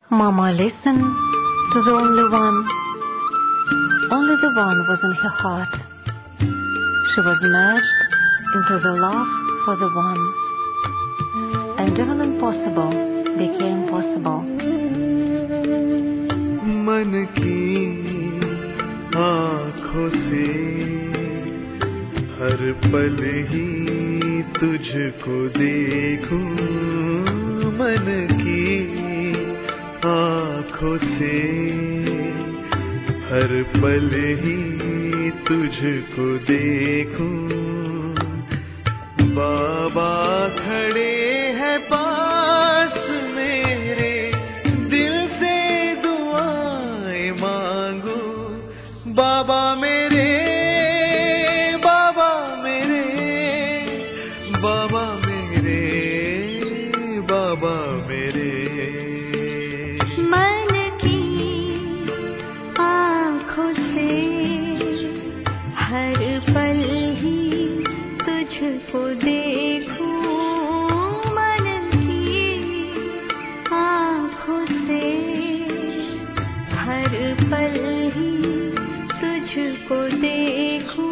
Mama listened to the only one. Only the one was in her heart. She was merged into the love for the one. And even impossible became possible. मन की आँखों से हर पल ही तुझको देखूं मन की आँखों से हर पल ही तुझको देखूं बाबा खड़े हैं पास मेरे दिल से दुआएं मांगू बाबा मेरे बाबा मेरे बाबा मेरे बाबा मेरे मन की आँखों से हर पल ही तुझको देखूं मन की आँखों से हर पल ही तुझको देखूं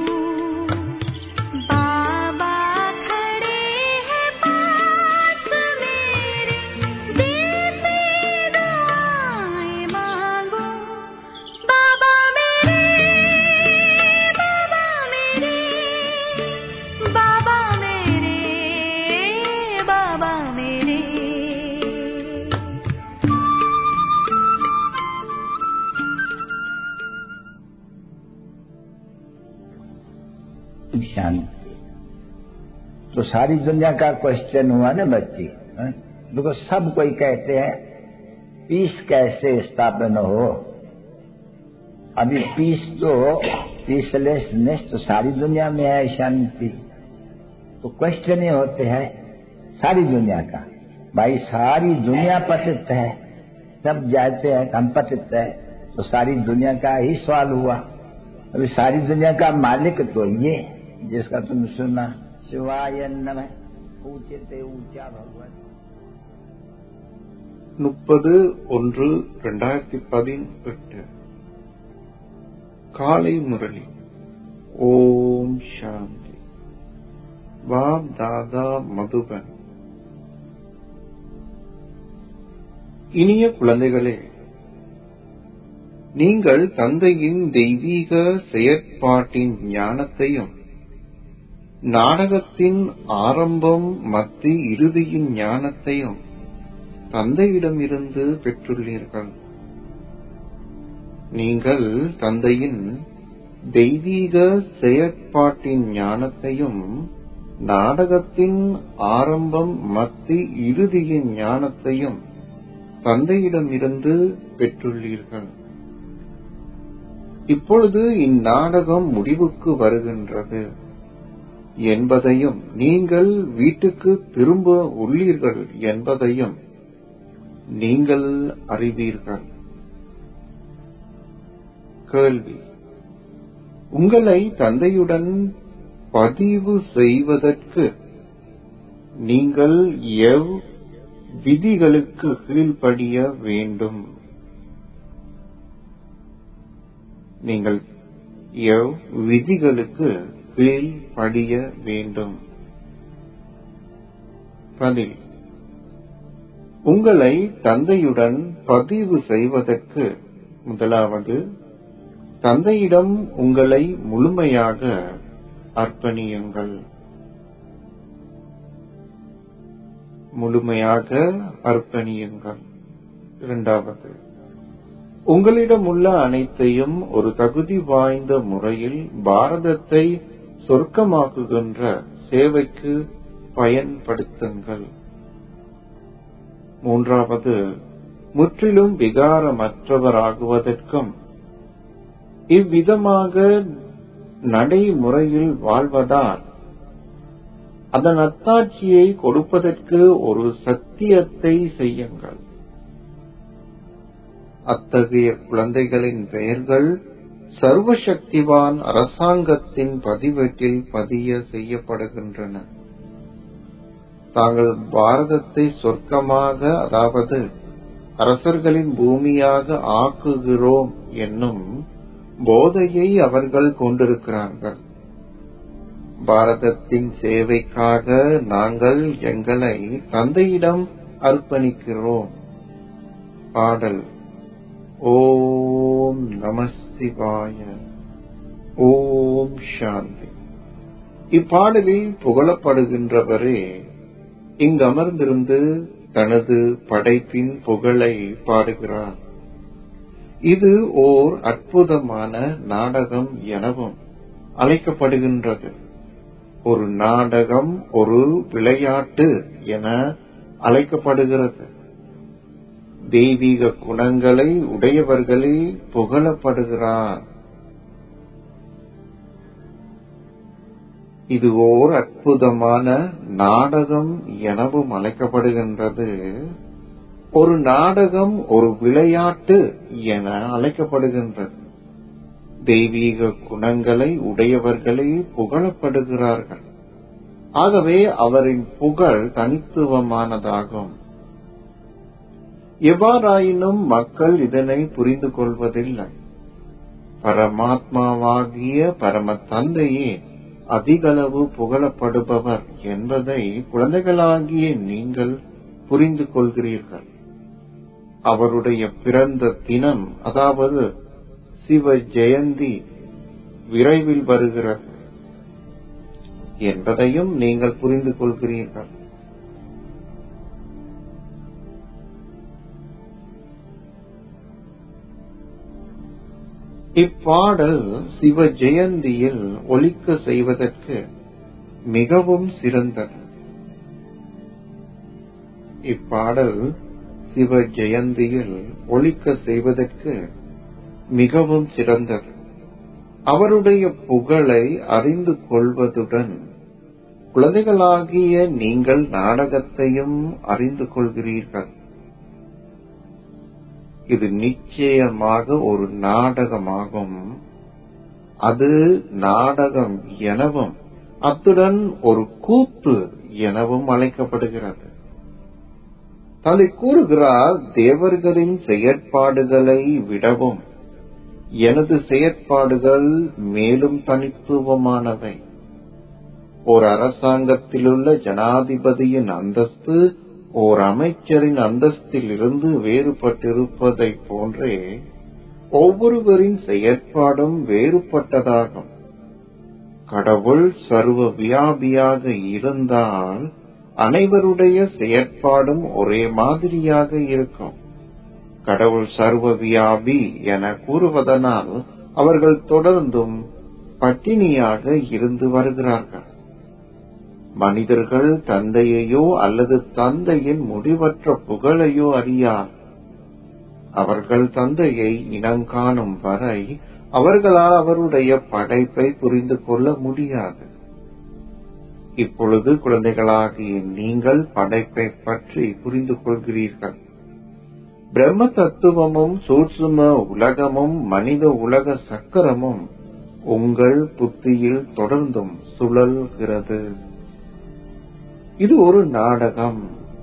बाबा खड़े हैं पास मेरे दिल से दुआएं मांगो बाबा मेरे बाबा मेरे बाबा मेरे बाबा मेरे शांति तो सारी दुनिया का क्वेश्चन हुआ ना बच्ची हैं? देखो सब कोई कहते हैं पीस कैसे स्थापन हो अभी पीस तो पीसलेसनेस तो सारी दुनिया में है शांति तो क्वेश्चन ये होते हैं सारी दुनिया का भाई सारी दुनिया पतित है सब जाते हैं हम पतित है तो सारी दुनिया का ही सवाल हुआ अभी सारी दुनिया का मालिक तो ये जिसका तुम सुना शिवाय नमः ऊंचे ते ऊंचा भगवान முப்பது ஒன்று ரெண்டாயிரத்தி பதினெட்டு காலை முரளி ஓம் சாந்தி பாப் தாதா மதுபன் இனிய குழந்தைகளே நீங்கள் தந்தையின் தெய்வீக செயற்பாட்டின் ஞானத்தையும் நாடகத்தின் ஆரம்பம் மத்தி இறுதியின் ஞானத்தையும் தந்தையிடமிருந்து பெற்றுள்ளீர்கள் நீங்கள் தந்தையின் தெய்வீக செயற்பாட்டின் ஞானத்தையும் நாடகத்தின் ஆரம்பம் மத்தி இறுதியின் ஞானத்தையும் தந்தையிடமிருந்து பெற்றுள்ளீர்கள் இப்பொழுது இந்நாடகம் முடிவுக்கு வருகின்றது என்பதையும் நீங்கள் வீட்டுக்கு திரும்ப உள்ளீர்கள் என்பதையும் நீங்கள் அறிவீர்கள் கேள்வி உங்களை தந்தையுடன் பதிவு செய்வதற்கு நீங்கள் எவ் விதிகளுக்கு கீழ்ப்படிய வேண்டும் நீங்கள் எவ் விதிகளுக்கு கீழ்ப்படிய வேண்டும் பதில் உங்களை தந்தையுடன் பதிவு செய்வதற்கு முதலாவது தந்தையிடம் உங்களை முழுமையாக அர்ப்பணியுங்கள் முழுமையாக அர்ப்பணியுங்கள் இரண்டாவது உங்களிடம் உள்ள அனைத்தையும் ஒரு தகுதி வாய்ந்த முறையில் பாரதத்தை சொர்க்கமாக்குகின்ற சேவைக்கு பயன்படுத்துங்கள் மூன்றாவது முற்றிலும் விகாரமற்றவராகுவதற்கும் இவ்விதமாக நடைமுறையில் வாழ்வதால் அதன் அத்தாட்சியை கொடுப்பதற்கு ஒரு சத்தியத்தை செய்யுங்கள் அத்தகைய குழந்தைகளின் பெயர்கள் சர்வசக்திவான் அரசாங்கத்தின் பதிவேட்டில் பதிய செய்யப்படுகின்றன தாங்கள் பாரதத்தை சொர்க்கமாக அதாவது அரசர்களின் பூமியாக ஆக்குகிறோம் என்னும் போதையை அவர்கள் கொண்டிருக்கிறார்கள் பாரதத்தின் சேவைக்காக நாங்கள் எங்களை தந்தையிடம் அர்ப்பணிக்கிறோம் பாடல் ஓம் நம சிவாய ஓம் சாந்தி இப்பாடலில் புகழப்படுகின்றவரே இங்கு அமர்ந்திருந்து தனது படைப்பின் புகழை பாடுகிறார் இது ஓர் அற்புதமான நாடகம் எனவும் அழைக்கப்படுகின்றது ஒரு நாடகம் ஒரு விளையாட்டு என அழைக்கப்படுகிறது தெய்வீக குணங்களை உடையவர்களே புகழப்படுகிறார் இது ஓர் அற்புதமான நாடகம் எனவும் அழைக்கப்படுகின்றது ஒரு நாடகம் ஒரு விளையாட்டு என அழைக்கப்படுகின்றது தெய்வீக குணங்களை உடையவர்களே புகழப்படுகிறார்கள் ஆகவே அவரின் புகழ் தனித்துவமானதாகும் எவ்வாறாயினும் மக்கள் இதனை புரிந்து கொள்வதில்லை பரமாத்மாவாகிய பரம தந்தையே அதிகளவு புகழப்படுபவர் என்பதை குழந்தைகளாகிய நீங்கள் புரிந்து கொள்கிறீர்கள் அவருடைய பிறந்த தினம் அதாவது சிவ ஜெயந்தி விரைவில் வருகிறது என்பதையும் நீங்கள் புரிந்து கொள்கிறீர்கள் இப்பாடல் சிவ ஜெயந்தியில் ஒலிக்க செய்வதற்கு மிகவும் சிறந்தது இப்பாடல் சிவ ஜெயந்தியில் ஒலிக்க செய்வதற்கு மிகவும் சிறந்தது அவருடைய புகழை அறிந்து கொள்வதுடன் குழந்தைகளாகிய நீங்கள் நாடகத்தையும் அறிந்து கொள்கிறீர்கள் இது நிச்சயமாக ஒரு நாடகமாகும் அது நாடகம் எனவும் அத்துடன் ஒரு கூத்து எனவும் அழைக்கப்படுகிறது தலை கூறுகிறார் தேவர்களின் செயற்பாடுகளை விடவும் எனது செயற்பாடுகள் மேலும் தனித்துவமானவை ஓர் அரசாங்கத்திலுள்ள ஜனாதிபதியின் அந்தஸ்து ஓர் அமைச்சரின் அந்தஸ்தில் இருந்து வேறுபட்டிருப்பதை போன்றே ஒவ்வொருவரின் செயற்பாடும் வேறுபட்டதாகும் கடவுள் சர்வ வியாபியாக இருந்தால் அனைவருடைய செயற்பாடும் ஒரே மாதிரியாக இருக்கும் கடவுள் சர்வ வியாபி என கூறுவதனால் அவர்கள் தொடர்ந்தும் பட்டினியாக இருந்து வருகிறார்கள் மனிதர்கள் தந்தையையோ அல்லது தந்தையின் முடிவற்ற புகழையோ அறியார் அவர்கள் தந்தையை இனங்காணும் வரை அவர்களால் அவருடைய படைப்பை புரிந்து கொள்ள முடியாது இப்பொழுது குழந்தைகளாகிய நீங்கள் படைப்பை பற்றி புரிந்து கொள்கிறீர்கள் பிரம்ம தத்துவமும் சூட்சும உலகமும் மனித உலக சக்கரமும் உங்கள் புத்தியில் தொடர்ந்தும் சுழல்கிறது இது ஒரு நாடகம்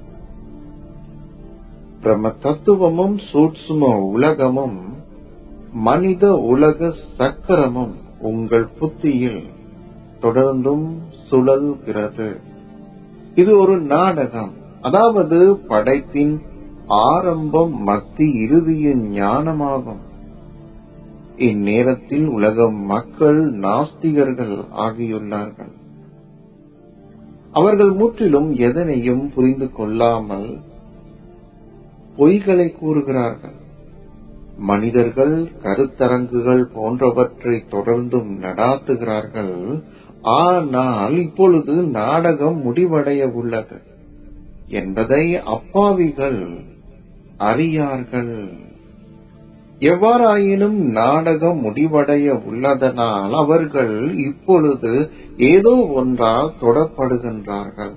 பிரம்ம தத்துவமும் சூட்சும உலகமும் மனித உலக சக்கரமும் உங்கள் புத்தியில் தொடர்ந்தும் சுழல்கிறது இது ஒரு நாடகம் அதாவது படைப்பின் ஆரம்பம் மத்தி இறுதியின் ஞானமாகும் இந்நேரத்தில் உலக மக்கள் நாஸ்திகர்கள் ஆகியுள்ளார்கள் அவர்கள் முற்றிலும் எதனையும் புரிந்து கொள்ளாமல் பொய்களை கூறுகிறார்கள் மனிதர்கள் கருத்தரங்குகள் போன்றவற்றை தொடர்ந்தும் நடாத்துகிறார்கள் ஆனால் இப்பொழுது நாடகம் முடிவடைய உள்ளது என்பதை அப்பாவிகள் அறியார்கள் எவ்வாறாயினும் நாடகம் முடிவடைய உள்ளதனால் அவர்கள் இப்பொழுது ஏதோ ஒன்றால் தொடப்படுகின்றார்கள்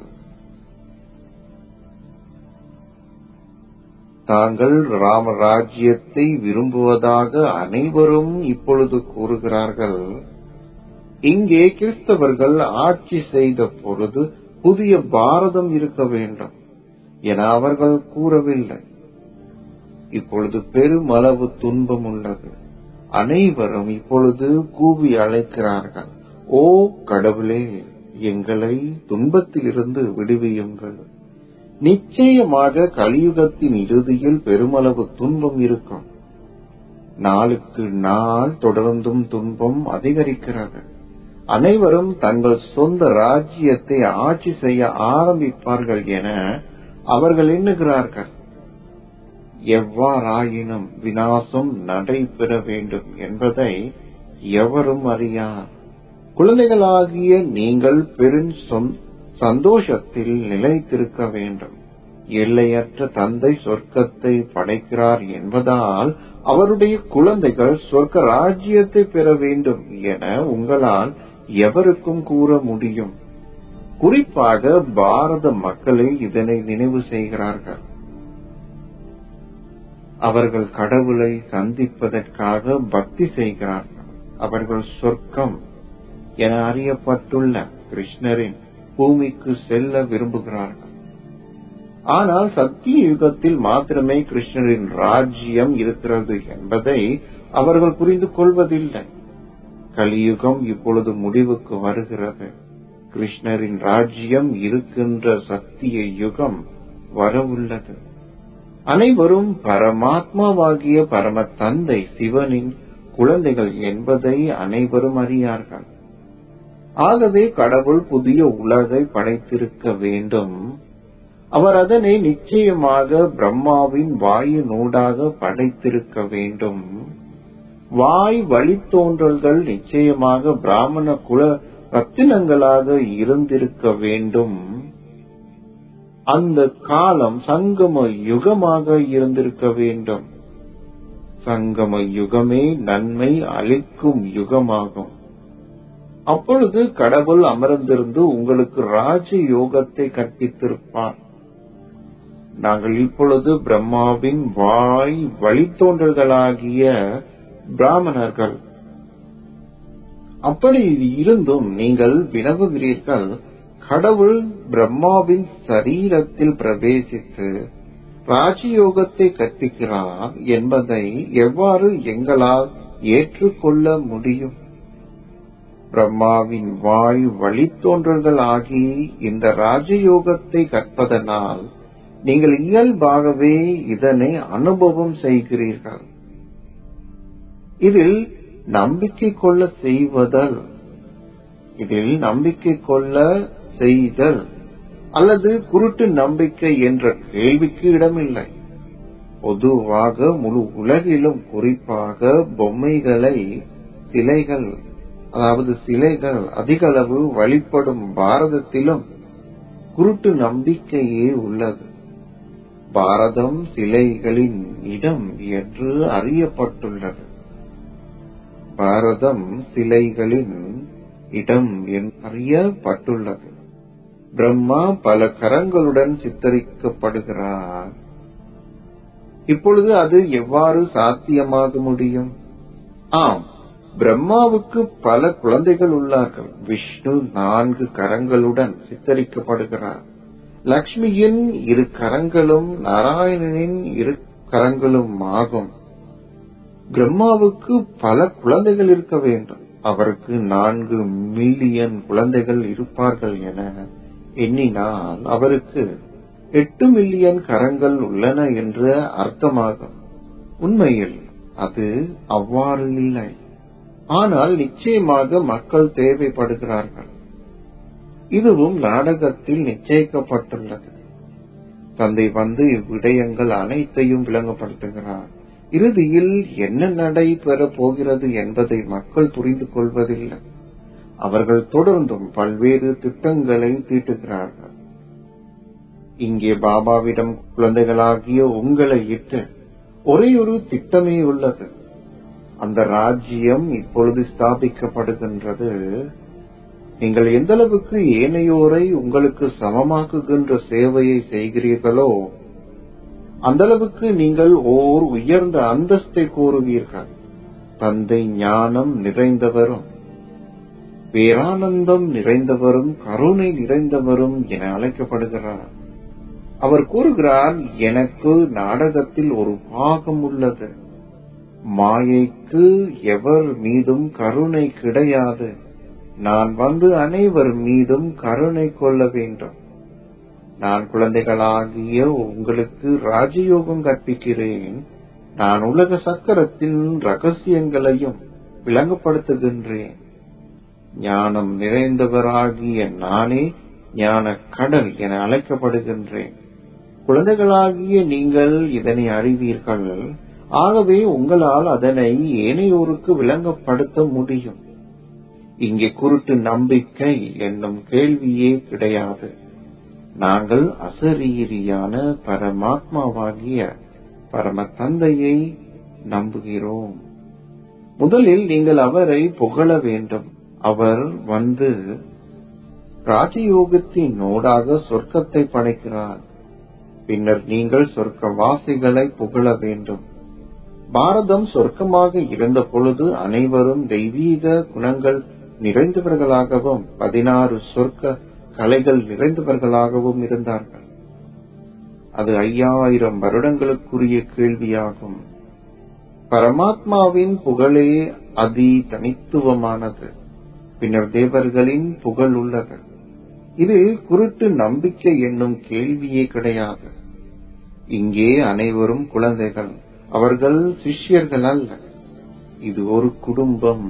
தாங்கள் ராமராஜ்யத்தை விரும்புவதாக அனைவரும் இப்பொழுது கூறுகிறார்கள் இங்கே கிறிஸ்தவர்கள் ஆட்சி செய்த பொழுது புதிய பாரதம் இருக்க வேண்டும் என அவர்கள் கூறவில்லை இப்பொழுது பெருமளவு துன்பம் உள்ளது அனைவரும் இப்பொழுது கூவி அழைக்கிறார்கள் ஓ கடவுளே எங்களை துன்பத்திலிருந்து விடுவியுங்கள் நிச்சயமாக கலியுகத்தின் இறுதியில் பெருமளவு துன்பம் இருக்கும் நாளுக்கு நாள் தொடர்ந்தும் துன்பம் அதிகரிக்கிறது அனைவரும் தங்கள் சொந்த ராஜ்யத்தை ஆட்சி செய்ய ஆரம்பிப்பார்கள் என அவர்கள் எண்ணுகிறார்கள் எவ்வாறாயினும் வினாசம் நடைபெற வேண்டும் என்பதை எவரும் அறியார் குழந்தைகளாகிய நீங்கள் பெரும் சொந்- சந்தோஷத்தில் நிலைத்திருக்க வேண்டும் எல்லையற்ற தந்தை சொர்க்கத்தை படைக்கிறார் என்பதால் அவருடைய குழந்தைகள் சொர்க்க ராஜ்யத்தை பெற வேண்டும் என உங்களால் எவருக்கும் கூற முடியும் குறிப்பாக பாரத மக்களே இதனை நினைவு செய்கிறார்கள் அவர்கள் கடவுளை சந்திப்பதற்காக பக்தி செய்கிறார்கள் அவர்கள் சொர்க்கம் என அறியப்பட்டுள்ள கிருஷ்ணரின் பூமிக்கு செல்ல விரும்புகிறார்கள் ஆனால் சத்திய யுகத்தில் மாத்திரமே கிருஷ்ணரின் ராஜ்யம் இருக்கிறது என்பதை அவர்கள் புரிந்து கொள்வதில்லை கலியுகம் இப்பொழுது முடிவுக்கு வருகிறது கிருஷ்ணரின் ராஜ்யம் இருக்கின்ற சத்திய யுகம் வரவுள்ளது அனைவரும் பரமாத்மாவாகிய பரம தந்தை சிவனின் குழந்தைகள் என்பதை அனைவரும் அறியார்கள் ஆகவே கடவுள் புதிய உலகை படைத்திருக்க வேண்டும் அவர் அதனை நிச்சயமாக பிரம்மாவின் வாயினூடாக படைத்திருக்க வேண்டும் வாய் வழித்தோன்றல்கள் நிச்சயமாக பிராமண குல ரத்தினங்களாக இருந்திருக்க வேண்டும் அந்த காலம் சங்கம யுகமாக இருந்திருக்க வேண்டும் சங்கம யுகமே நன்மை அளிக்கும் யுகமாகும் அப்பொழுது கடவுள் அமர்ந்திருந்து உங்களுக்கு ராஜ யோகத்தை கற்பித்திருப்பார் நாங்கள் இப்பொழுது பிரம்மாவின் வாய் வழித்தோன்றல்களாகிய பிராமணர்கள் அப்படி இருந்தும் நீங்கள் வினவுகிறீர்கள் கடவுள் பிரம்மாவின் சரீரத்தில் பிரவேசித்து ராஜயோகத்தை கற்பிக்கிறார் என்பதை எவ்வாறு எங்களால் ஏற்றுக்கொள்ள முடியும் பிரம்மாவின் வாய் வழித்தோன்றல்கள் ஆகி இந்த ராஜயோகத்தை கற்பதனால் நீங்கள் இயல்பாகவே இதனை அனுபவம் செய்கிறீர்கள் இதில் நம்பிக்கை கொள்ள செய்வதல் இதில் நம்பிக்கை கொள்ள செய்தல் அல்லது குருட்டு நம்பிக்கை என்ற கேள்விக்கு இடமில்லை பொதுவாக முழு உலகிலும் குறிப்பாக பொம்மைகளை சிலைகள் அதாவது சிலைகள் அதிக அளவு வழிபடும் பாரதத்திலும் குருட்டு நம்பிக்கையே உள்ளது பாரதம் சிலைகளின் இடம் என்று அறியப்பட்டுள்ளது பாரதம் சிலைகளின் இடம் என்று அறியப்பட்டுள்ளது பிரம்மா பல கரங்களுடன் சித்தரிக்கப்படுகிறார் இப்பொழுது அது எவ்வாறு சாத்தியமாக முடியும் ஆம் பிரம்மாவுக்கு பல குழந்தைகள் உள்ளார்கள் விஷ்ணு நான்கு கரங்களுடன் சித்தரிக்கப்படுகிறார் லக்ஷ்மியின் இரு கரங்களும் நாராயணனின் இரு கரங்களும் ஆகும் பிரம்மாவுக்கு பல குழந்தைகள் இருக்க வேண்டும் அவருக்கு நான்கு மில்லியன் குழந்தைகள் இருப்பார்கள் என எண்ணினால் அவருக்கு எட்டு மில்லியன் கரங்கள் உள்ளன என்று அர்த்தமாகும் உண்மையில் அது அவ்வாறு இல்லை ஆனால் நிச்சயமாக மக்கள் தேவைப்படுகிறார்கள் இதுவும் நாடகத்தில் நிச்சயிக்கப்பட்டுள்ளது தந்தை வந்து இவ்விடயங்கள் அனைத்தையும் விளங்கப்படுத்துகிறார் இறுதியில் என்ன நடைபெறப் போகிறது என்பதை மக்கள் புரிந்து கொள்வதில்லை அவர்கள் தொடர்ந்தும் பல்வேறு திட்டங்களை தீட்டுகிறார்கள் இங்கே பாபாவிடம் குழந்தைகளாகிய உங்களை இட்டு ஒரே ஒரு திட்டமே உள்ளது அந்த ராஜ்யம் இப்பொழுது ஸ்தாபிக்கப்படுகின்றது நீங்கள் எந்த அளவுக்கு ஏனையோரை உங்களுக்கு சமமாக்குகின்ற சேவையை செய்கிறீர்களோ அந்த அளவுக்கு நீங்கள் ஓர் உயர்ந்த அந்தஸ்தை கோருவீர்கள் தந்தை ஞானம் நிறைந்தவரும் பேரானந்தம் நிறைந்தவரும் கருணை நிறைந்தவரும் என அழைக்கப்படுகிறார் அவர் கூறுகிறார் எனக்கு நாடகத்தில் ஒரு பாகம் உள்ளது மாயைக்கு எவர் மீதும் கருணை கிடையாது நான் வந்து அனைவர் மீதும் கருணை கொள்ள வேண்டும் நான் குழந்தைகளாகிய உங்களுக்கு ராஜயோகம் கற்பிக்கிறேன் நான் உலக சக்கரத்தின் ரகசியங்களையும் விளங்கப்படுத்துகின்றேன் ஞானம் நிறைந்தவராகிய நானே ஞான கடல் என அழைக்கப்படுகின்றேன் குழந்தைகளாகிய நீங்கள் இதனை அறிவீர்கள் ஆகவே உங்களால் அதனை ஏனையோருக்கு விளங்கப்படுத்த முடியும் இங்கே குருட்டு நம்பிக்கை என்னும் கேள்வியே கிடையாது நாங்கள் அசரீரியான பரமாத்மாவாகிய பரம தந்தையை நம்புகிறோம் முதலில் நீங்கள் அவரை புகழ வேண்டும் அவர் வந்து ராஜயோகத்தின் நோடாக சொர்க்கத்தை படைக்கிறார் பின்னர் நீங்கள் சொர்க்கவாசிகளை புகழ வேண்டும் பாரதம் சொர்க்கமாக இருந்த பொழுது அனைவரும் தெய்வீக குணங்கள் நிறைந்தவர்களாகவும் பதினாறு சொர்க்க கலைகள் நிறைந்தவர்களாகவும் இருந்தார்கள் அது ஐயாயிரம் வருடங்களுக்குரிய கேள்வியாகும் பரமாத்மாவின் புகழே அதி தனித்துவமானது பின்னர் தேவர்களின் புகழ் உள்ளது இது குருட்டு நம்பிக்கை என்னும் கேள்வியே கிடையாது இங்கே அனைவரும் குழந்தைகள் அவர்கள் சிஷ்யர்கள் அல்ல இது ஒரு குடும்பம்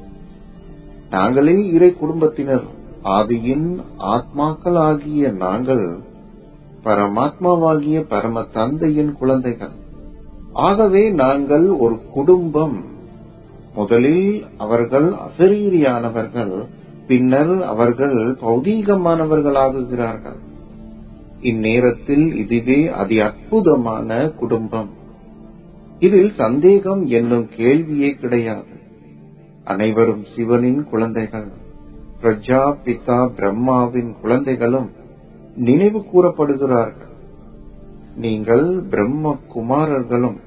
நாங்களே இறை குடும்பத்தினர் ஆதியின் ஆத்மாக்கள் ஆகிய நாங்கள் பரமாத்மாவாகிய பரம தந்தையின் குழந்தைகள் ஆகவே நாங்கள் ஒரு குடும்பம் முதலில் அவர்கள் அசரீரியானவர்கள் பின்னர் அவர்கள் பௌதீகமானவர்களாகுகிறார்கள் இந்நேரத்தில் இதுவே அதி அற்புதமான குடும்பம் இதில் சந்தேகம் என்னும் கேள்வியே கிடையாது அனைவரும் சிவனின் குழந்தைகள் பிரஜா பிதா பிரம்மாவின் குழந்தைகளும் நினைவு கூறப்படுகிறார்கள் நீங்கள் பிரம்ம குமாரர்களும்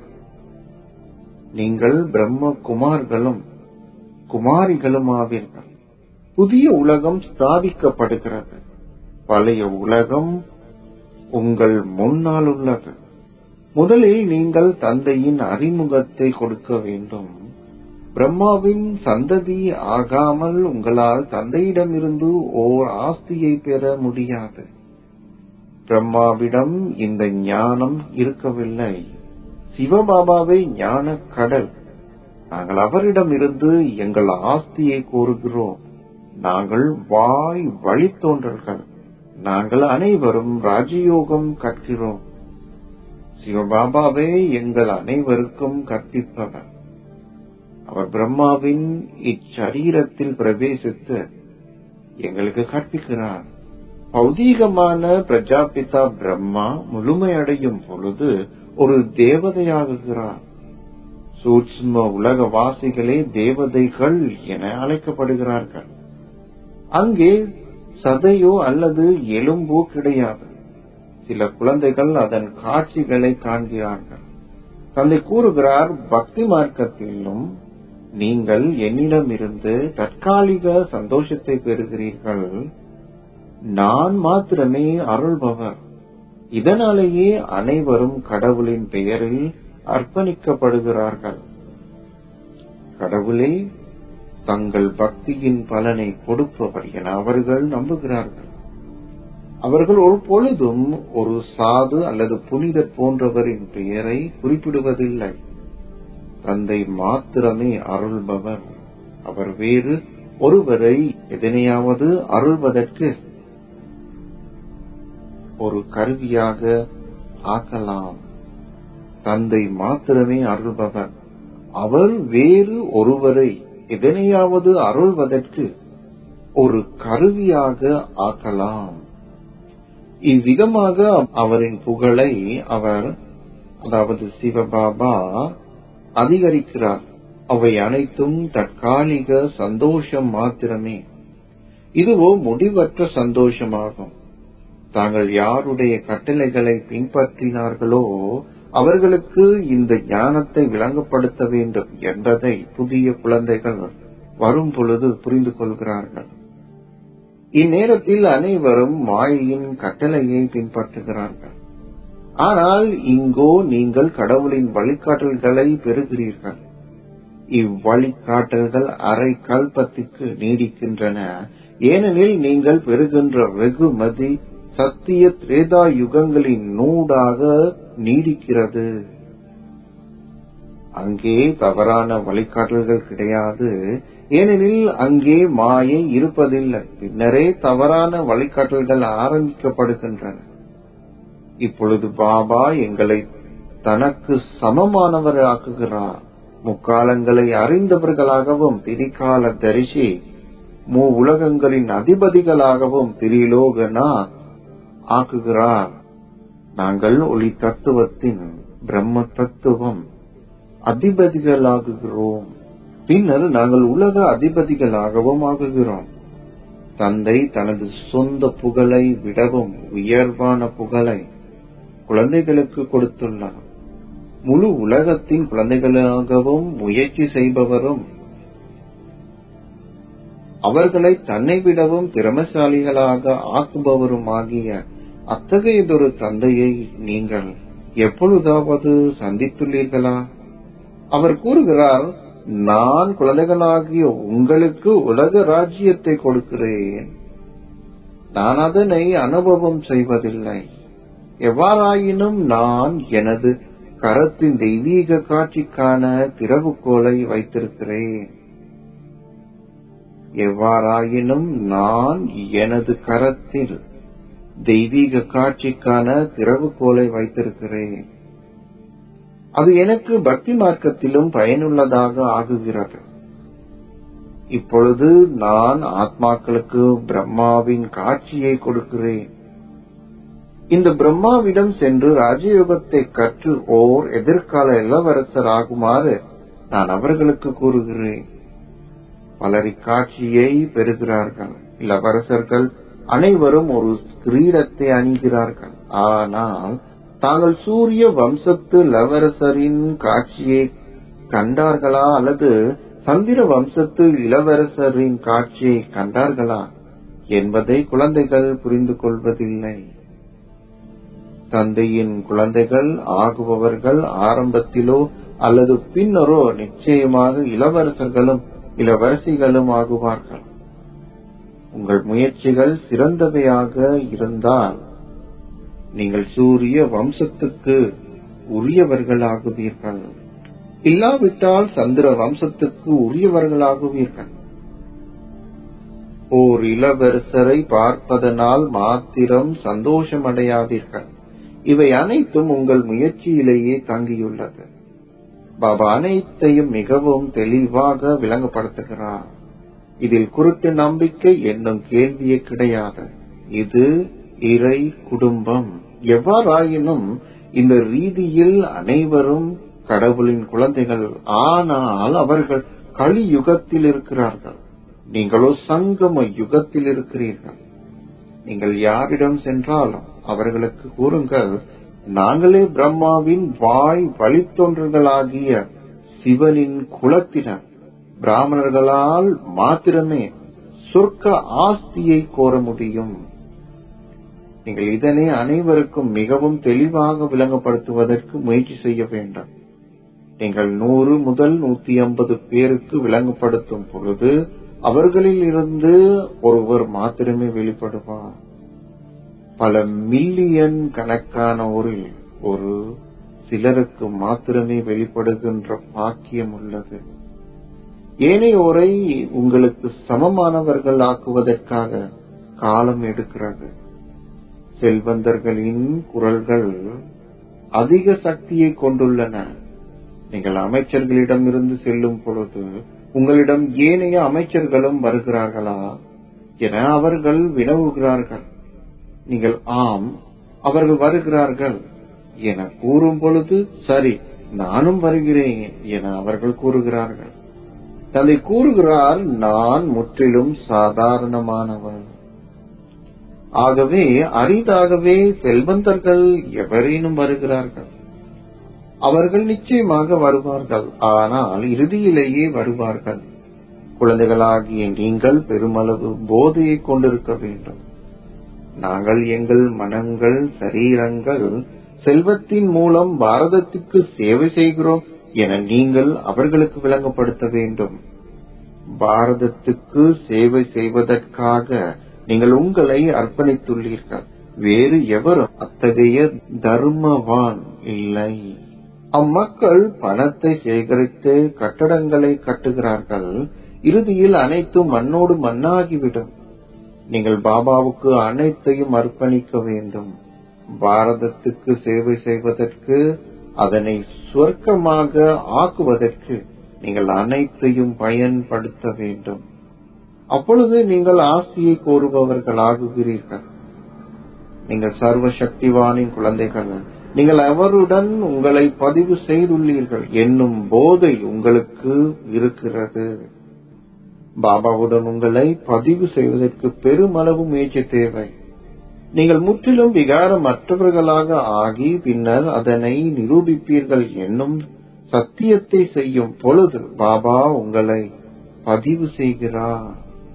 நீங்கள் பிரம்ம குமார்களும் குமாரிகளும் ஆவீர்கள் புதிய உலகம் ஸ்தாபிக்கப்படுகிறது பழைய உலகம் உங்கள் முன்னால் உள்ளது முதலில் நீங்கள் தந்தையின் அறிமுகத்தை கொடுக்க வேண்டும் பிரம்மாவின் சந்ததி ஆகாமல் உங்களால் தந்தையிடமிருந்து ஓர் ஆஸ்தியை பெற முடியாது பிரம்மாவிடம் இந்த ஞானம் இருக்கவில்லை சிவபாபாவை ஞான கடல் நாங்கள் அவரிடமிருந்து எங்கள் ஆஸ்தியை கோருகிறோம் நாங்கள் வாய் வழித்தோன்றல்கள் நாங்கள் அனைவரும் ராஜயோகம் கற்கிறோம் சிவபாபாவே எங்கள் அனைவருக்கும் கற்பிப்பவர் அவர் பிரம்மாவின் இச்சரீரத்தில் பிரவேசித்து எங்களுக்கு கற்பிக்கிறார் பௌதீகமான பிரஜாபிதா பிரம்மா முழுமையடையும் பொழுது ஒரு தேவதையாகுகிறார் சூட்சும உலகவாசிகளே தேவதைகள் என அழைக்கப்படுகிறார்கள் அங்கே சதையோ அல்லது எலும்போ கிடையாது சில குழந்தைகள் அதன் காட்சிகளை காண்கிறார்கள் தந்தை கூறுகிறார் பக்தி மார்க்கத்திலும் நீங்கள் என்னிடமிருந்து தற்காலிக சந்தோஷத்தை பெறுகிறீர்கள் நான் மாத்திரமே அருள்பவர் இதனாலேயே அனைவரும் கடவுளின் பெயரில் அர்ப்பணிக்கப்படுகிறார்கள் கடவுளே தங்கள் பக்தியின் பலனை கொடுப்பவர் என அவர்கள் நம்புகிறார்கள் அவர்கள் ஒரு பொழுதும் ஒரு சாது அல்லது புனிதர் போன்றவரின் பெயரை குறிப்பிடுவதில்லை தந்தை மாத்திரமே அருள்பவர் அவர் வேறு ஒருவரை எதனையாவது அருள்வதற்கு ஒரு கருவியாக ஆக்கலாம் தந்தை மாத்திரமே அருள்பவர் அவர் வேறு ஒருவரை எதனையாவது அருள்வதற்கு ஒரு கருவியாக ஆக்கலாம் இவ்விதமாக அவரின் புகழை அவர் அதாவது சிவபாபா அதிகரிக்கிறார் அவை அனைத்தும் தற்காலிக சந்தோஷம் மாத்திரமே இதுவோ முடிவற்ற சந்தோஷமாகும் தாங்கள் யாருடைய கட்டளைகளை பின்பற்றினார்களோ அவர்களுக்கு இந்த ஞானத்தை விளங்கப்படுத்த வேண்டும் என்பதை புதிய குழந்தைகள் வரும் பொழுது புரிந்து கொள்கிறார்கள் இந்நேரத்தில் அனைவரும் மாயையின் கட்டளையை பின்பற்றுகிறார்கள் ஆனால் இங்கோ நீங்கள் கடவுளின் வழிகாட்டல்களை பெறுகிறீர்கள் இவ்வழிகாட்டல்கள் அரை கல்பத்திற்கு நீடிக்கின்றன ஏனெனில் நீங்கள் பெறுகின்ற வெகுமதி சத்திய திரேதா யுகங்களின் நூடாக நீடிக்கிறது அங்கே தவறான வழிகாட்டல்கள் கிடையாது ஏனெனில் அங்கே மாயை இருப்பதில்லை பின்னரே தவறான வழிகாட்டல்கள் ஆரம்பிக்கப்படுகின்றன இப்பொழுது பாபா எங்களை தனக்கு சமமானவராக்குகிறார் முக்காலங்களை அறிந்தவர்களாகவும் திரிகால தரிசி மூ உலகங்களின் அதிபதிகளாகவும் திரிலோகனா ஆக்குகிறார் நாங்கள் ஒளி தத்துவத்தின் பிரம்ம தத்துவம் அதிபதிகளாகுகிறோம் பின்னர் நாங்கள் உலக அதிபதிகளாகவும் ஆகுகிறோம் தந்தை தனது சொந்த புகழை விடவும் உயர்வான புகழை குழந்தைகளுக்கு கொடுத்துள்ளார் முழு உலகத்தின் குழந்தைகளாகவும் முயற்சி செய்பவரும் அவர்களை தன்னை விடவும் திறமசாலிகளாக ஆக்குபவருமாகிய அத்தகையதொரு தந்தையை நீங்கள் எப்பொழுதாவது சந்தித்துள்ளீர்களா அவர் கூறுகிறார் நான் குழந்தைகளாகிய உங்களுக்கு உலக ராஜ்யத்தை கொடுக்கிறேன் நான் அதனை அனுபவம் செய்வதில்லை எவ்வாறாயினும் நான் எனது கரத்தின் தெய்வீக காட்சிக்கான திறவுகோலை வைத்திருக்கிறேன் எவ்வாறாயினும் நான் எனது கரத்தில் தெய்வீக காட்சிக்கான திறவுகோலை வைத்திருக்கிறேன் அது எனக்கு பக்தி மார்க்கத்திலும் பயனுள்ளதாக ஆகுகிறது இப்பொழுது நான் ஆத்மாக்களுக்கு பிரம்மாவின் காட்சியை கொடுக்கிறேன் இந்த பிரம்மாவிடம் சென்று ராஜயோகத்தை கற்று ஓர் எதிர்கால இளவரசர் ஆகுமாறு நான் அவர்களுக்கு கூறுகிறேன் பலர் இக்காட்சியை பெறுகிறார்கள் இளவரசர்கள் அனைவரும் ஒரு கிரீடத்தை அணிகிறார்கள் ஆனால் தாங்கள் சூரிய வம்சத்து இளவரசரின் காட்சியை கண்டார்களா அல்லது சந்திர வம்சத்து இளவரசரின் காட்சியை கண்டார்களா என்பதை குழந்தைகள் புரிந்து கொள்வதில்லை தந்தையின் குழந்தைகள் ஆகுபவர்கள் ஆரம்பத்திலோ அல்லது பின்னரோ நிச்சயமாக இளவரசர்களும் இளவரசிகளும் ஆகுவார்கள் உங்கள் முயற்சிகள் சிறந்தவையாக இருந்தால் நீங்கள் சூரிய வம்சத்துக்கு உரியவர்களாகுவீர்கள் இல்லாவிட்டால் சந்திர வம்சத்துக்கு உரியவர்களாகுவீர்கள் ஓர் இளவரசரை பார்ப்பதனால் மாத்திரம் சந்தோஷமடையாதீர்கள் இவை அனைத்தும் உங்கள் முயற்சியிலேயே தங்கியுள்ளது பாபா அனைத்தையும் மிகவும் தெளிவாக விளங்கப்படுத்துகிறார் இதில் குருட்டு நம்பிக்கை என்னும் கேள்வியே கிடையாது இது இறை குடும்பம் எவ்வாறாயினும் இந்த ரீதியில் அனைவரும் கடவுளின் குழந்தைகள் ஆனால் அவர்கள் கலி யுகத்தில் இருக்கிறார்கள் நீங்களோ சங்கம யுகத்தில் இருக்கிறீர்கள் நீங்கள் யாரிடம் சென்றாலும் அவர்களுக்கு கூறுங்கள் நாங்களே பிரம்மாவின் வாய் வழித்தோன்றல்களாகிய சிவனின் குலத்தினர் பிராமணர்களால் மாத்திரமே சொர்க்க ஆஸ்தியை கோர முடியும் நீங்கள் இதனை அனைவருக்கும் மிகவும் தெளிவாக விளங்கப்படுத்துவதற்கு முயற்சி செய்ய வேண்டும் நீங்கள் நூறு முதல் நூத்தி ஐம்பது பேருக்கு விளங்கப்படுத்தும் பொழுது அவர்களில் இருந்து ஒருவர் மாத்திரமே வெளிப்படுவார் பல மில்லியன் கணக்கானோரில் ஒரு சிலருக்கு மாத்திரமே வெளிப்படுகின்ற பாக்கியம் உள்ளது ஏனையோரை உங்களுக்கு சமமானவர்கள் ஆக்குவதற்காக காலம் எடுக்கிறது செல்வந்தர்களின் குரல்கள் அதிக சக்தியை கொண்டுள்ளன நீங்கள் அமைச்சர்களிடம் இருந்து செல்லும் பொழுது உங்களிடம் ஏனைய அமைச்சர்களும் வருகிறார்களா என அவர்கள் வினவுகிறார்கள் நீங்கள் ஆம் அவர்கள் வருகிறார்கள் என கூறும் பொழுது சரி நானும் வருகிறேன் என அவர்கள் கூறுகிறார்கள் தந்தை கூறுகிறார் நான் முற்றிலும் சாதாரணமானவர் ஆகவே அரிதாகவே செல்வந்தர்கள் எவரேனும் வருகிறார்கள் அவர்கள் நிச்சயமாக வருவார்கள் ஆனால் இறுதியிலேயே வருவார்கள் குழந்தைகளாகிய நீங்கள் பெருமளவு போதையை கொண்டிருக்க வேண்டும் நாங்கள் எங்கள் மனங்கள் சரீரங்கள் செல்வத்தின் மூலம் பாரதத்துக்கு சேவை செய்கிறோம் என நீங்கள் அவர்களுக்கு விளங்கப்படுத்த வேண்டும் பாரதத்துக்கு சேவை செய்வதற்காக நீங்கள் உங்களை அர்ப்பணித்துள்ளீர்கள் வேறு எவரும் அத்தகைய தர்மவான் இல்லை அம்மக்கள் பணத்தை சேகரித்து கட்டடங்களை கட்டுகிறார்கள் இறுதியில் அனைத்தும் மண்ணோடு மண்ணாகிவிடும் நீங்கள் பாபாவுக்கு அனைத்தையும் அர்ப்பணிக்க வேண்டும் பாரதத்துக்கு சேவை செய்வதற்கு அதனை சுவர்க்கமாக ஆக்குவதற்கு நீங்கள் அனைத்தையும் பயன்படுத்த வேண்டும் அப்பொழுது நீங்கள் ஆசியை கோருபவர்களாகுகிறீர்கள் நீங்கள் சர்வ சக்திவானின் குழந்தைகள் நீங்கள் அவருடன் உங்களை பதிவு செய்துள்ளீர்கள் என்னும் போதை உங்களுக்கு இருக்கிறது பாபாவுடன் உங்களை பதிவு செய்வதற்கு பெருமளவு முயற்சி தேவை நீங்கள் முற்றிலும் விகாரமற்றவர்களாக ஆகி பின்னர் அதனை நிரூபிப்பீர்கள் என்னும் சத்தியத்தை செய்யும் பொழுது பாபா உங்களை பதிவு செய்கிறார்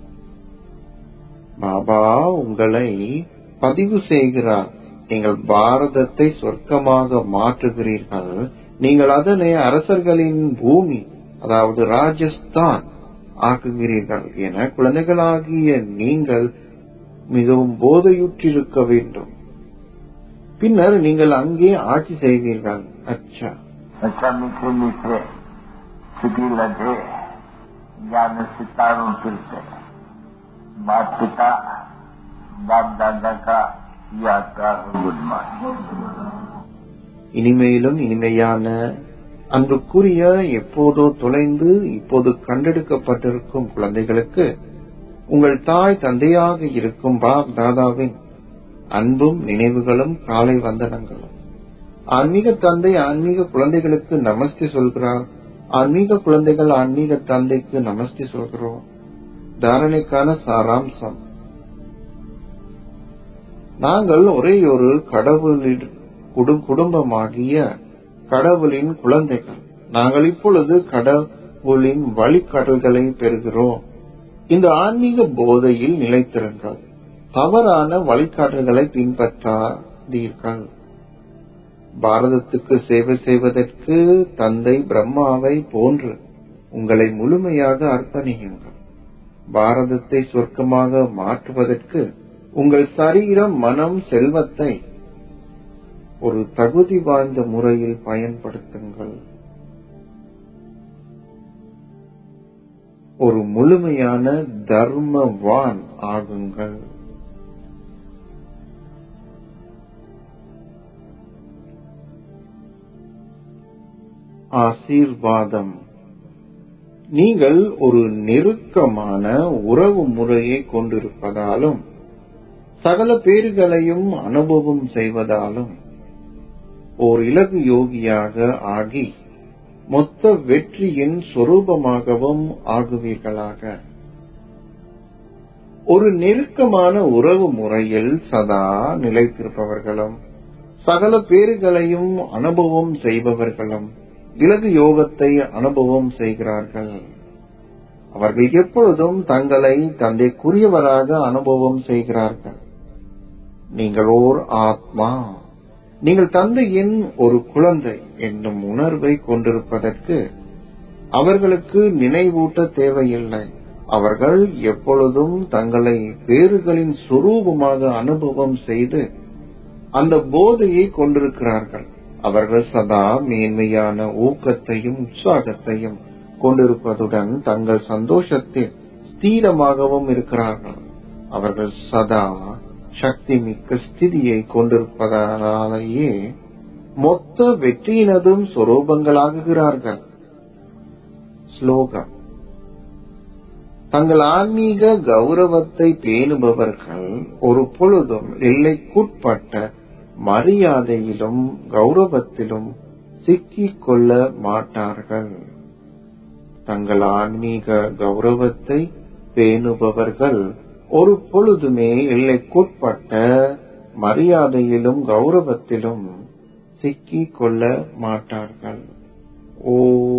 பாபா உங்களை பதிவு செய்கிறார் நீங்கள் பாரதத்தை சொர்க்கமாக மாற்றுகிறீர்கள் நீங்கள் அதனை அரசர்களின் பூமி அதாவது ராஜஸ்தான் ஆக்குகிறீர்கள் என குழந்தைகளாகிய நீங்கள் மிகவும் போதையுற்றிருக்க வேண்டும் பின்னர் நீங்கள் அங்கே ஆட்சி செய்வீர்கள் அச்சா अच्छा मीठे मीठे सिटी लगे ज्ञान सितारों फिरते माता पिता बाप दादा का यात्रा गुड मॉर्निंग இனிமையிலும் இனிமையான அன்றுக்குரிய எப்போதோ தொலைந்து இப்போது கண்டெடுக்கப்பட்டிருக்கும் குழந்தைகளுக்கு உங்கள் தாய் தந்தையாக இருக்கும் பாப் தாதாவின் அன்பும் நினைவுகளும் காலை வந்தனங்களும் ஆன்மீக தந்தை ஆன்மீக குழந்தைகளுக்கு நமஸ்தே சொல்கிறார் ஆன்மீக குழந்தைகள் ஆன்மீக தந்தைக்கு நமஸ்தே சொல்கிறோம் தாரணைக்கான சாராம்சம் நாங்கள் ஒரே ஒரு கடவுளின் குடு- குடும்பமாகிய கடவுளின் குழந்தைகள் நாங்கள் இப்பொழுது கடவுளின் வழிகாட்டல்களை பெறுகிறோம் இந்த ஆன்மீக போதையில் நிலைத்திருங்கள் தவறான வழிகாட்டல்களை பின்பற்றாதீர்கள் பாரதத்துக்கு சேவை செய்வதற்கு தந்தை பிரம்மாவை போன்று உங்களை முழுமையாக அர்ப்பணியுங்கள் பாரதத்தை சொர்க்கமாக மாற்றுவதற்கு உங்கள் சரீரம் மனம் செல்வத்தை ஒரு தகுதி வாய்ந்த முறையில் பயன்படுத்துங்கள் ஒரு முழுமையான தர்மவான் ஆகுங்கள் ஆசீர்வாதம் நீங்கள் ஒரு நெருக்கமான உறவு முறையை கொண்டிருப்பதாலும் சகல பேர்களையும் அனுபவம் செய்வதாலும் ஓர் இலகு யோகியாக ஆகி மொத்த வெற்றியின் சொரூபமாகவும் ஆகுவீர்களாக ஒரு நெருக்கமான உறவு முறையில் சதா நிலைத்திருப்பவர்களும் சகல பேர்களையும் அனுபவம் செய்பவர்களும் இலகு யோகத்தை அனுபவம் செய்கிறார்கள் அவர்கள் எப்பொழுதும் தங்களை தந்தைக்குரியவராக அனுபவம் செய்கிறார்கள் நீங்கள் ஓர் ஆத்மா நீங்கள் தந்தையின் ஒரு குழந்தை என்னும் உணர்வை கொண்டிருப்பதற்கு அவர்களுக்கு நினைவூட்ட தேவையில்லை அவர்கள் எப்பொழுதும் தங்களை பேறுகளின் சுரூபமாக அனுபவம் செய்து அந்த போதையை கொண்டிருக்கிறார்கள் அவர்கள் சதா மேன்மையான ஊக்கத்தையும் உற்சாகத்தையும் கொண்டிருப்பதுடன் தங்கள் சந்தோஷத்தில் ஸ்தீரமாகவும் இருக்கிறார்கள் அவர்கள் சதா சக்தி மிக்க ஸ்திதியை கொண்டிருப்பதாலேயே மொத்த வெற்றியினதும் சொரூபங்களாகுகிறார்கள் ஸ்லோகம் தங்கள் ஆன்மீக கௌரவத்தை பேணுபவர்கள் ஒரு பொழுதும் எல்லைக்குட்பட்ட மரியாதையிலும் கௌரவத்திலும் சிக்கிக் கொள்ள மாட்டார்கள் தங்கள் ஆன்மீக கௌரவத்தை பேணுபவர்கள் ஒரு பொழுதுமே எல்லைக்குட்பட்ட மரியாதையிலும் கௌரவத்திலும் சிக்கிக் கொள்ள மாட்டார்கள் ஓ